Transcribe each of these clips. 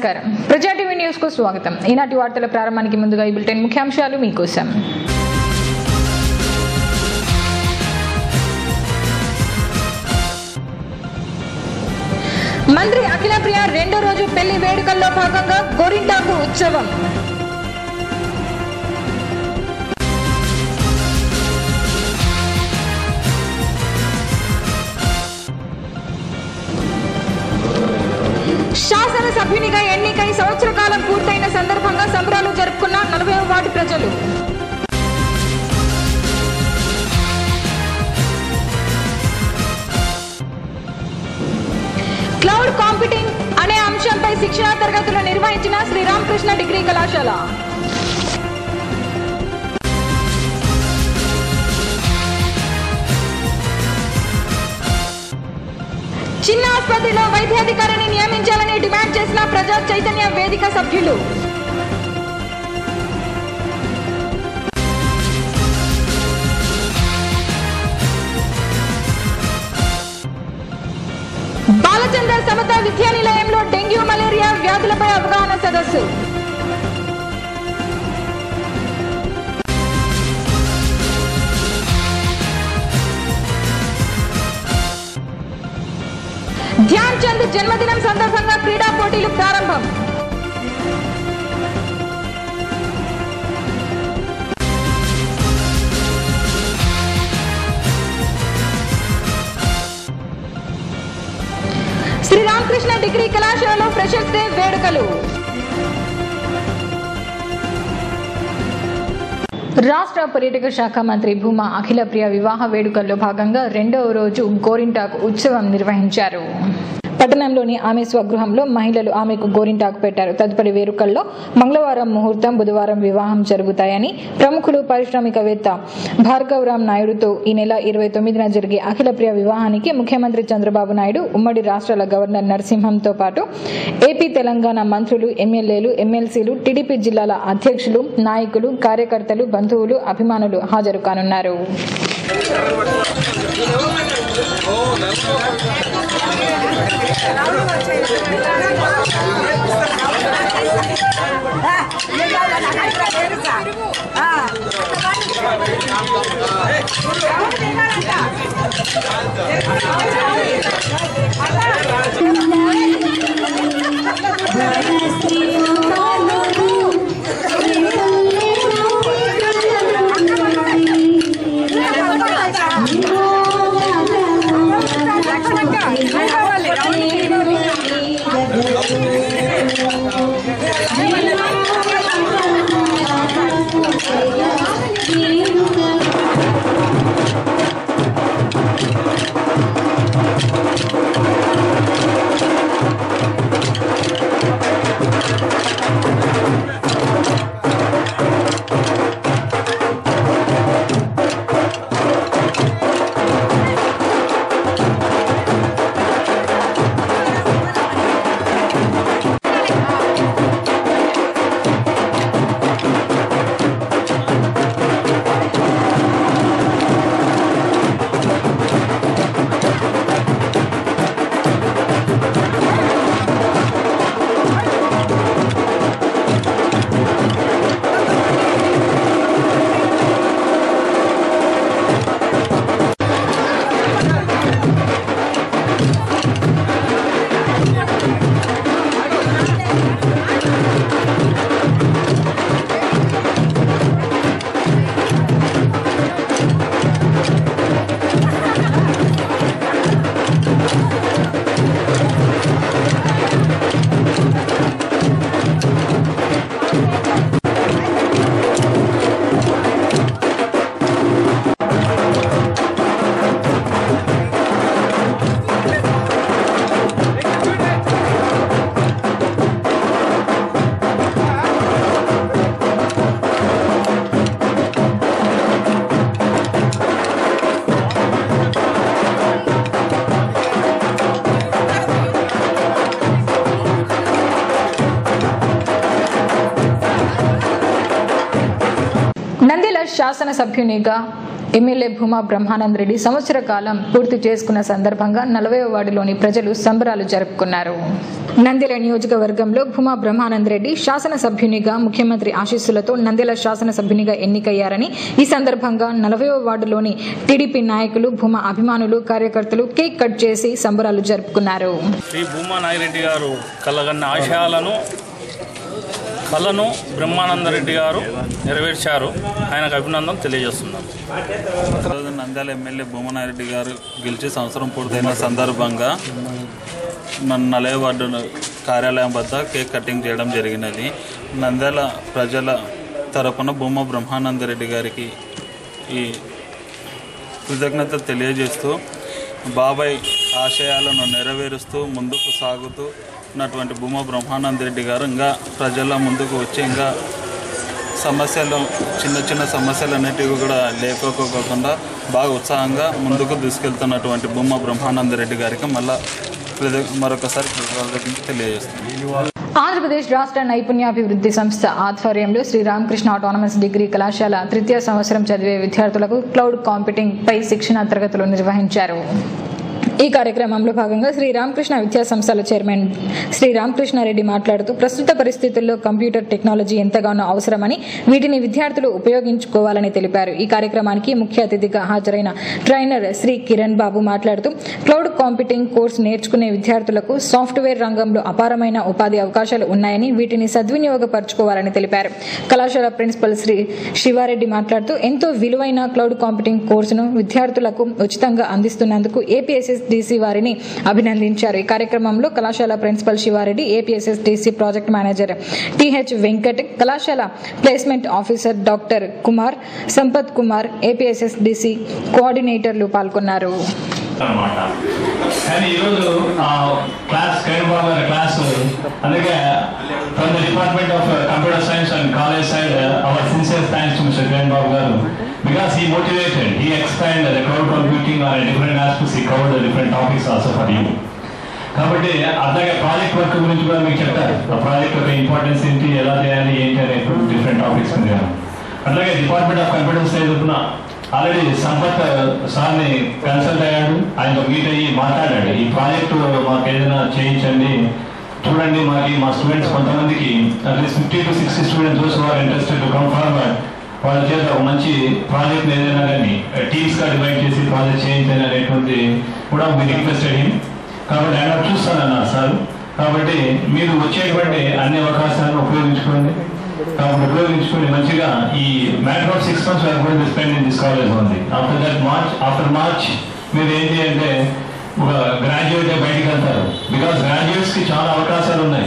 నమస్కారం ప్రజా TV news కు స్వాగతం ఈనాటి వార్తల ప్రారంభానికి ముందుగా ఈ బులెటిన్ ముఖ్యాంశాలు మీకోసం మంత్రి అఖిలప్రియ రెండో రోజు పెళ్లి వేడుకల్లో భాగంగా గోరింటాకు ఉత్సవం శాసనసభ్యునిగా ఎన్నికై సంవత్సర కాలం పూర్తయిన సందర్భంగా సంబరాలు జరుపుకున్న నలభై వార్డు ప్రజలు క్లౌడ్ కాంపిటింగ్ అనే అంశంపై శిక్షణా తరగతులు నిర్వహించిన శ్రీరామకృష్ణ డిగ్రీ కళాశాల చిన్న ఆసుపత్రిలో వైద్యాధికారిని నియమించాలని డిమాండ్ చేసిన ప్రజా చైతన్య వేదిక సభ్యులు బాలచంద్ర సమత విద్యా నిలయంలో డెంగ్యూ మలేరియా వ్యాధులపై అవగాహన సదస్సు ధ్యాన్ చంద్ జన్మదినం సందర్భంగా క్రీడా పోటీలు ప్రారంభం శ్రీరామకృష్ణ డిగ్రీ కళాశాలలో ఫ్రెషర్స్ డే వేడుకలు రాష్ట్ర పర్యాటక శాఖ మంత్రి భూమా అఖిలప్రియ వివాహ వేడుకల్లో భాగంగా రెండవ రోజు గోరింటాకు ఉత్సవం నిర్వహించారు పట్టణంలోని ఆమె స్వగృహంలో మహిళలు ఆమెకు గోరింటాకు పెట్టారు తదుపరి వేడుకల్లో మంగళవారం ముహూర్తం బుధవారం వివాహం జరుగుతాయని ప్రముఖులు పారిశ్రామికవేత్త భార్గవరామ్ నాయుడుతో ఈ నెల ఇరవై తొమ్మిదిన జరిగే అఖిలప్రియ వివాహానికి ముఖ్యమంత్రి చంద్రబాబు నాయుడు ఉమ్మడి రాష్ట్రాల గవర్నర్ నరసింహంతో పాటు ఏపీ తెలంగాణ మంత్రులు ఎమ్మెల్యేలు ఎమ్మెల్సీలు టీడీపీ జిల్లాల అధ్యక్షులు నాయకులు కార్యకర్తలు బంధువులు అభిమానులు హాజరు కానున్నారు శాసనసభ్యునిగా ఎమ్మెల్యే భూమా బ్రహ్మానంద్ రెడ్డి సంవత్సర కాలం పూర్తి చేసుకున్న సందర్భంగా నలభై వార్డులోని ప్రజలు సంబరాలు జరుపుకున్నారు నంద్యాల నియోజకవర్గంలో భూమా బ్రహ్మానంద్ రెడ్డి శాసనసభ్యునిగా ముఖ్యమంత్రి ఆశీస్సులతో నంద్యాల శాసనసభ్యునిగా ఎన్నికయ్యారని ఈ సందర్భంగా నలభై వార్డులోని టీడీపీ నాయకులు భూమా అభిమానులు కార్యకర్తలు కేక్ కట్ చేసి సంబరాలు జరుపుకున్నారు శ్రీ భూమా నాగిరెడ్డి గారు కలగన్న ఆశయాలను కళను బ్రహ్మానందరెడ్డి గారు నెరవేర్చారు ఆయనకు అభినందన తెలియజేస్తున్నాం ఈరోజు నంద్యాల ఎమ్మెల్యే భూమనారెడ్డి గారు గెలిచి సంవత్సరం పూర్తయిన సందర్భంగా మన నలయ వార్డు కార్యాలయం వద్ద కేక్ కటింగ్ చేయడం జరిగినది నంద్యాల ప్రజల తరపున భూమ బ్రహ్మానందరెడ్డి గారికి ఈ కృతజ్ఞత తెలియజేస్తూ బాబాయ్ ఆశయాలను నెరవేరుస్తూ ముందుకు సాగుతూ ఉన్నటువంటి భూమ బ్రహ్మానందరెడ్డి గారు ఇంకా ప్రజల ముందుకు వచ్చి ఇంకా సమస్యలు చిన్న చిన్న సమస్యలు అనేటివి కూడా లేకపోకుండా బాగా ఉత్సాహంగా ముందుకు తీసుకెళ్తున్నటువంటి భూమ బ్రహ్మానందరెడ్డి గారికి మళ్ళా కృత- మరొకసారి కృతజ్ఞతలు తెలియజేస్తున్నాను ఆంధ్రప్రదేశ్ రాష్ట్ర నైపుణ్యాభివృద్ధి సంస్థ ఆధ్వర్యంలో శ్రీ రామకృష్ణ ఆటోనమస్ డిగ్రీ కళాశాల తృతీయ సంవత్సరం చదివే విద్యార్థులకు క్లౌడ్ కాంప్యూటింగ్ పై శిక్షణ తరగతులు నిర్వహించారు ఈ కార్యక్రమంలో భాగంగా శ్రీ రామకృష్ణ విద్యా సంస్థల చైర్మన్ శ్రీ రామకృష్ణారెడ్డి మాట్లాడుతూ ప్రస్తుత పరిస్థితుల్లో కంప్యూటర్ టెక్నాలజీ ఎంతగానో అవసరమని వీటిని విద్యార్థులు ఉపయోగించుకోవాలని తెలిపారు ఈ కార్యక్రమానికి ముఖ్య అతిథిగా హాజరైన ట్రైనర్ శ్రీ కిరణ్ బాబు మాట్లాడుతూ క్లౌడ్ కాంప్యూటింగ్ కోర్సు నేర్చుకునే విద్యార్థులకు సాఫ్ట్వేర్ రంగంలో అపారమైన ఉపాధి అవకాశాలు ఉన్నాయని వీటిని సద్వినియోగపరచుకోవాలని తెలిపారు కళాశాల ప్రిన్సిపల్ శ్రీ శివారెడ్డి మాట్లాడుతూ ఎంతో విలువైన క్లౌడ్ కాంప్యూటింగ్ కోర్సును విద్యార్థులకు ఉచితంగా అందిస్తున్నందుకు ఏపీఎస్ఎస్డిసి వారిని అభినందించారు ఈ కార్యక్రమంలో కళాశాల principal Sivareddy APSSDC project manager TH Venkat కళాశాల placement officer doctor Kumar Sampath Kumar APSSDC కోఆర్డినేటర్లు పాల్గొన్నారు అనమాట కానీ ఈరోజు ఆ క్లాస్ కైన్ బాబు గారి క్లాస్ అందుకే from the department of computer science and college side our sincere thanks to mister Kain Babu garu because he motivated he explain the cloud computing or different aspects he cover the different topics also for you కాబట్టి అట్లాగే project work గురించి కూడా మీకు చెప్తారు ఆ project యొక్క importance ఏంటి ఎలా చేయాలి ఏంటి అనే డిఫరెంట్ టాపిక్స్ మీద అట్లాగే డిపార్ట్మెంట్ ఆఫ్ కంప్యూటర్ సైన్స్ తరఫున ఆల్రెడీ సంపత్ సార్ని కన్సల్ట్ అయ్యాడు ఆయనతో మీట్ అయ్యి మాట్లాడాడు ఈ ప్రాజెక్టు మాకు ఏదైనా చేయించండి చూడండి మాకు మా స్టూడెంట్స్ కొంతమందికి at least fifty to sixty students those are interested to come forward వాళ్ళ చేత ఒక మంచి ప్రాజెక్ట్ ఏదైనా కానీ టీమ్స్ గా డివైడ్ చేసి ప్రాజెక్ట్ చేయించండి అనేటువంటి కూడా మీరు రిక్వెస్ట్ అయ్యింది కాబట్టి ఆయన చూస్తానన్నారు సార్ కాబట్టి మీరు వచ్చేటువంటి అన్ని అవకాశాలను ఉపయోగించుకోండి కాబట్టి ఉపయోగించుకొని మంచిగా ఈ matter of six months where going spend in this college ఉంది after that March after March మీరు ఏంటి అంటే ఒక గ్రాడ్యుయేట్ బయటికి వెళ్తారు బికాస్ గ్రాడ్యుయేట్స్ కి చాలా అవకాశాలు ఉన్నాయి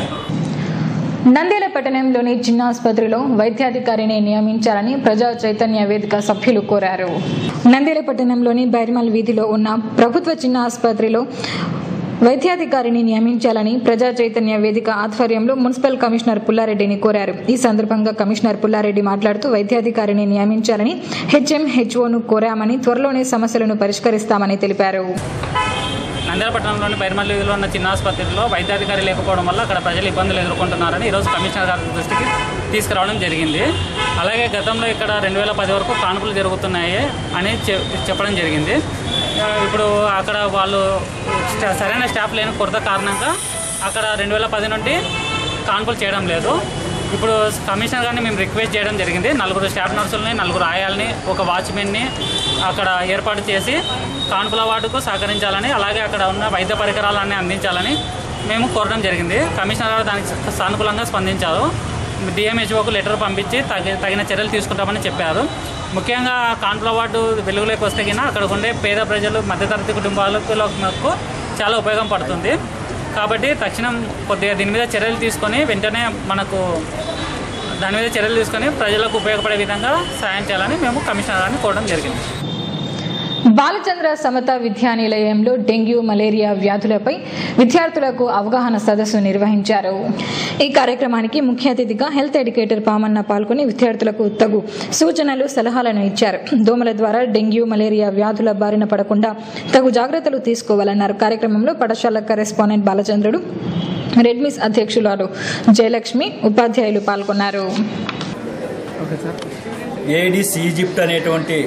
నంద్యాల పట్టణంలోని చిన్న ఆసుపత్రిలో వైద్యాధికారిని నియమించాలని ప్రజా చైతన్య వేదిక సభ్యులు కోరారు నంద్యాల పట్టణంలోని బైర్మల్ వీధిలో ఉన్న ప్రభుత్వ చిన్న ఆసుపత్రిలో వైద్యాధికారిని నియమించాలని ప్రజా చైతన్య వేదిక ఆధ్వర్యంలో మున్సిపల్ కమిషనర్ పుల్లారెడ్డిని కోరారు ఈ సందర్భంగా కమిషనర్ పుల్లారెడ్డి మాట్లాడుతూ వైద్యాధికారిని నియమించాలని హెచ్ఎంహెచ్ఓను కోరామని త్వరలోనే సమస్యలను పరిష్కరిస్తామని తెలిపారు నంద్యాల పట్టణంలోని బైర్మల్ వీధిలో ఉన్న చిన్న ఆసుపత్రిలో వైద్యాధికారి లేకపోవడం వల్ల అక్కడ ప్రజలు ఇబ్బందులు ఎదుర్కొంటున్నారని ఈరోజు కమిషనర్ గారి దృష్టికి తీసుకురావడం జరిగింది అలాగే గతంలో ఇక్కడ రెండు వేల పది వరకు కాన్పులు జరుగుతున్నాయి అని చె- చెప్పడం జరిగింది ఆ, ఇప్పుడు అక్కడ వాళ్ళు స్టా- సరైన స్టాఫ్ లేని కొరత కారణంగా అక్కడ రెండు వేల పది నుండి కాన్పులు చేయడం లేదు ఇప్పుడు కమిషనర్ గారిని మేము రిక్వెస్ట్ చేయడం జరిగింది నలుగురు స్టాఫ్ నర్సుల్ని నలుగురు ఆయాల్ని ఒక వాచ్మెన్ని అక్కడ ఏర్పాటు చేసి కాన్పుల వార్డుకు సహకరించాలని అలాగే అక్కడ ఉన్న వైద్య పరికరాలన్నీ అందించాలని మేము కోరడం జరిగింది కమిషనర్ గారు దానికి సానుకూలంగా స్పందించారు డిఎంహెచ్ఓకు లెటర్ పంపించి తగి తగిన చర్యలు తీసుకుంటామని చెప్పారు ముఖ్యంగా కాన్పుల వార్డు వెలుగులోకి వస్తే కింద అక్కడ ఉండే పేద ప్రజలు మధ్యతరగతి కుటుంబాలకు చాలా ఉపయోగం పడుతుంది కాబట్టి తక్షణం కొద్దిగా దీని మీద చర్యలు తీసుకొని వెంటనే మనకు దాని మీద చర్యలు తీసుకొని ప్రజలకు ఉపయోగపడే విధంగా సాయం చేయాలని మేము కమిషనర్ గారిని కోరడం జరిగింది బాలచంద్ర సమత విద్యానిలయంలో డెంగ్యూ మలేరియా వ్యాధులపై విద్యార్థులకు అవగాహన సదస్సు నిర్వహించారు ఈ కార్యక్రమానికి ముఖ్య అతిథిగా హెల్త్ ఎడ్యుకేటర్ పామన్న పాల్గొని విద్యార్థులకు తగు సూచనలు సలహాలను ఇచ్చారు దోమల ద్వారా డెంగ్యూ మలేరియా వ్యాధుల బారిన పడకుండా తగు జాగ్రత్తలు తీసుకోవాలన్నారు కార్యక్రమంలో పాఠశాల కరెస్పాండెంట్ బాలచంద్రుడు రెడ్మిస్ అధ్యక్షురాలు జయలక్ష్మి ఉపాధ్యాయులు పాల్గొన్నారు ఏడిస్ ఈజిప్ట్ అనేటువంటి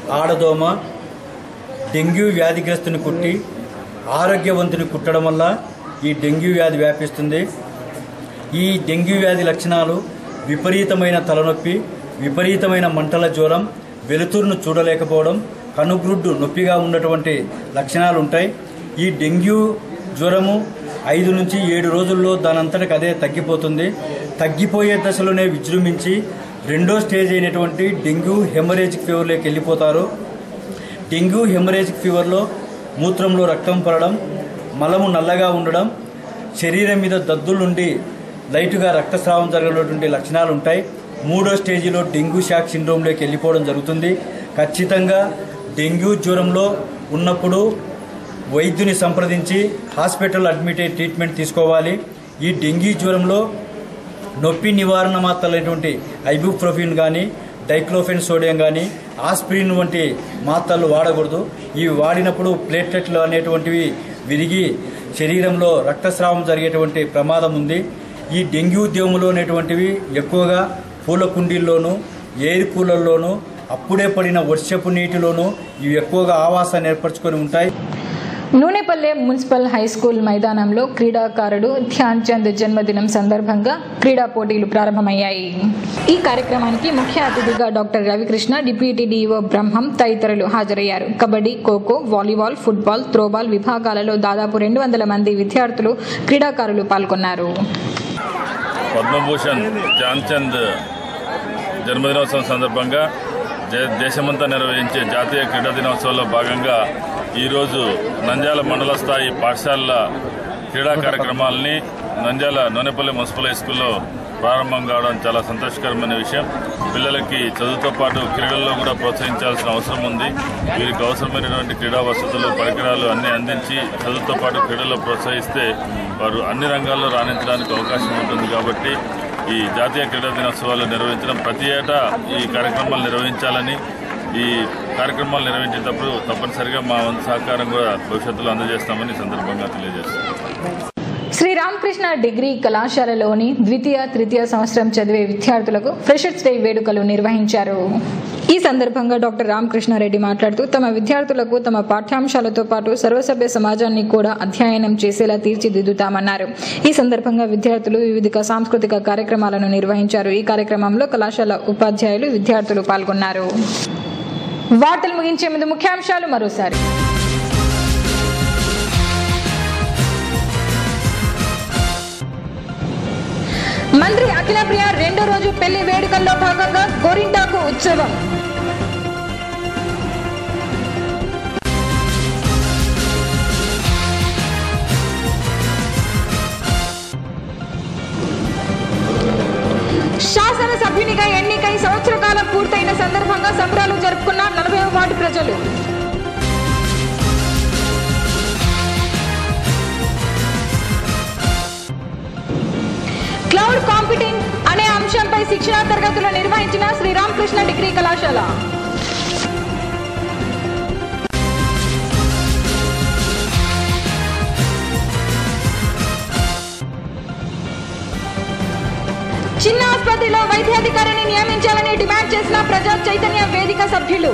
ఆడదోమ డెంగ్యూ వ్యాధిగ్రస్తుని కుట్టి ఆరోగ్యవంతుని కుట్టడం వల్ల ఈ డెంగ్యూ వ్యాధి వ్యాపిస్తుంది ఈ డెంగ్యూ వ్యాధి లక్షణాలు విపరీతమైన తలనొప్పి విపరీతమైన మంటల జ్వరం వెలుతురును చూడలేకపోవడం కనుగ్రుడ్డు నొప్పిగా ఉన్నటువంటి లక్షణాలు ఉంటాయి ఈ డెంగ్యూ జ్వరము ఐదు నుంచి ఏడు రోజుల్లో దానంతటికి అదే తగ్గిపోతుంది తగ్గిపోయే దశలోనే విజృంభించి రెండో స్టేజ్ అయినటువంటి డెంగ్యూ హెమరేజిక్ ఫీవర్లోకి వెళ్ళిపోతారు డెంగ్యూ హెమరేజిక్ ఫీవర్లో మూత్రంలో రక్తం పడడం మలము నల్లగా ఉండడం శరీరం మీద దద్దులుండి లైటుగా రక్తస్రావం జరిగినటువంటి లక్షణాలు ఉంటాయి మూడో స్టేజిలో డెంగ్యూ షాక్ సిండ్రోమ్లోకి వెళ్ళిపోవడం జరుగుతుంది ఖచ్చితంగా డెంగ్యూ జ్వరంలో ఉన్నప్పుడు వైద్యుని సంప్రదించి హాస్పిటల్ అడ్మిట్ అయ్యి ట్రీట్మెంట్ తీసుకోవాలి ఈ డెంగ్యూ జ్వరంలో నొప్పి నివారణ మాత్రలైనటువంటి ఐబుప్రోఫిన్ కానీ డైక్లోఫెన్ సోడియం కానీ ఆస్పిరిన్ వంటి మాత్రలు వాడకూడదు ఇవి వాడినప్పుడు ప్లేట్లెట్లు అనేటువంటివి విరిగి శరీరంలో రక్తస్రావం జరిగేటువంటి ప్రమాదం ఉంది ఈ డెంగ్యూ ఉద్యమంలో అనేటువంటివి ఎక్కువగా పూల కుండీల్లోనూ ఎయిర్ కూలర్లోనూ అప్పుడే పడిన వర్షపు నీటిలోనూ ఇవి ఎక్కువగా ఆవాసాన్ని ఏర్పరచుకొని ఉంటాయి నూనెపల్లె మున్సిపల్ హై స్కూల్ మైదానంలో క్రీడాకారుడు ధ్యాన్ చంద్ జన్మదినం సందర్భంగా క్రీడా పోటీలు ప్రారంభమయ్యాయి ఈ కార్యక్రమానికి ముఖ్య అతిథిగా doctor Ravikrishna deputy DO Brahmam తదితరులు హాజరయ్యారు kabaddi kho kho volleyball football throwball విభాగాలలో దాదాపు రెండు వందల మంది విద్యార్థులు క్రీడాకారులు పాల్గొన్నారు పద్మభూషణ్ ధ్యాన్చంద్ జన్మదినోత్సవం సందర్భంగా దే- దేశమంతా నిర్వహించే జాతీయ క్రీడా దినోత్సవంలో భాగంగా ఈరోజు నంద్యాల మండల స్థాయి పాఠశాలల క్రీడా కార్యక్రమాలని నంద్యాల నూనెపల్లి మున్సిపల్ హై స్కూల్లో ప్రారంభం కావడం చాలా సంతోషకరమైన విషయం పిల్లలకి చదువుతో పాటు క్రీడల్లో కూడా ప్రోత్సహించాల్సిన అవసరం ఉంది వీరికి అవసరమైనటువంటి క్రీడా వసతులు పరికరాలు అన్ని అందించి చదువుతో పాటు క్రీడల్లో ప్రోత్సహిస్తే వారు అన్ని రంగాల్లో రాణించడానికి అవకాశం ఉంటుంది కాబట్టి ఈ జాతీయ క్రీడా దినోత్సవాలు నిర్వహించడం ప్రతి ఏటా ఈ కార్యక్రమాలు నిర్వహించాలని ఈ కార్యక్రమాలు నిర్వహించేటప్పుడు తప్పనిసరిగా మా వంతు సహకారం కూడా భవిష్యత్తులో అందజేస్తామని ఈ సందర్భంగా తెలియజేస్తాం శ్రీ రామకృష్ణ డిగ్రీ కళాశాలలోని ద్వితీయ తృతీయ సంవత్సరం చదివే విద్యార్థులకు ఫ్రెషర్స్ డే వేడుకలు నిర్వహించారు ఈ సందర్భంగా డాక్టర్ రామకృష్ణారెడ్డి మాట్లాడుతూ తమ విద్యార్థులకు తమ పాఠ్యాంశాలతో పాటు సర్వసభ్య సమాజాన్ని కూడా అధ్యయనం చేసేలా తీర్చిదిద్దుతామన్నారు ఈ సందర్భంగా విద్యార్థులు వివిధ సాంస్కృతిక కార్యక్రమాలను నిర్వహించారు ఈ కార్యక్రమంలో కళాశాల ఉపాధ్యాయులు విద్యార్థులు పాల్గొన్నారు వార్తలు ముగించే ముందు ముఖ్యాంశాలు మరోసారి మంత్రి అఖిలప్రియ రెండో రోజు పెళ్లి వేడుకల్లో భాగంగా గోరింటాకు ఉత్సవం శాసనసభ్యునిగా ఎన్నికై సంవత్సర కాలం పూర్తయిన సందర్భంగా సంబరాలు జరుపుకున్న నలభై వార్డు ప్రజలు క్లౌడ్ కాంపిటింగ్ అనే అంశంపై శిక్షణా తరగతులు నిర్వహించిన శ్రీరామకృష్ణ డిగ్రీ కళాశాల చిన్న ఆసుపత్రిలో వైద్యాధికారిని నియమించాలని డిమాండ్ చేసిన ప్రజా చైతన్య వేదిక సభ్యులు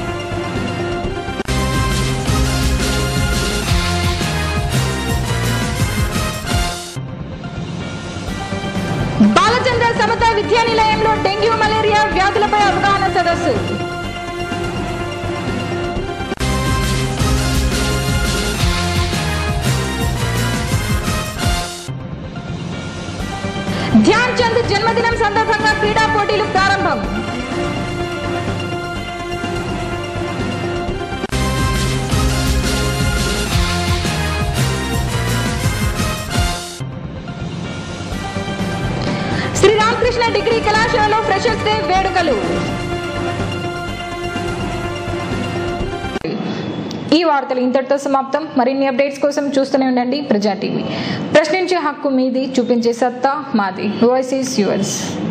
బాలచంద్ర సమత విద్యా నిలయంలో డెంగ్యూ మలేరియా వ్యాధులపై అవగాహన సదస్సు ధ్యాన్ చంద్ జన్మదినం సందర్భంగా క్రీడా పోటీలు ప్రారంభం శ్రీరామకృష్ణ డిగ్రీ కళాశాలలో ఫ్రెషర్స్ డే వేడుకలు ఈ వార్తలు ఇంతటితో సమాప్తం మరిన్ని అప్డేట్స్ కోసం చూస్తూనే ఉండండి ప్రజా టీవీ ప్రశ్నించే హక్కు మీది చూపించే సత్తా మాది వాయిస్ ఈస్ యువర్స్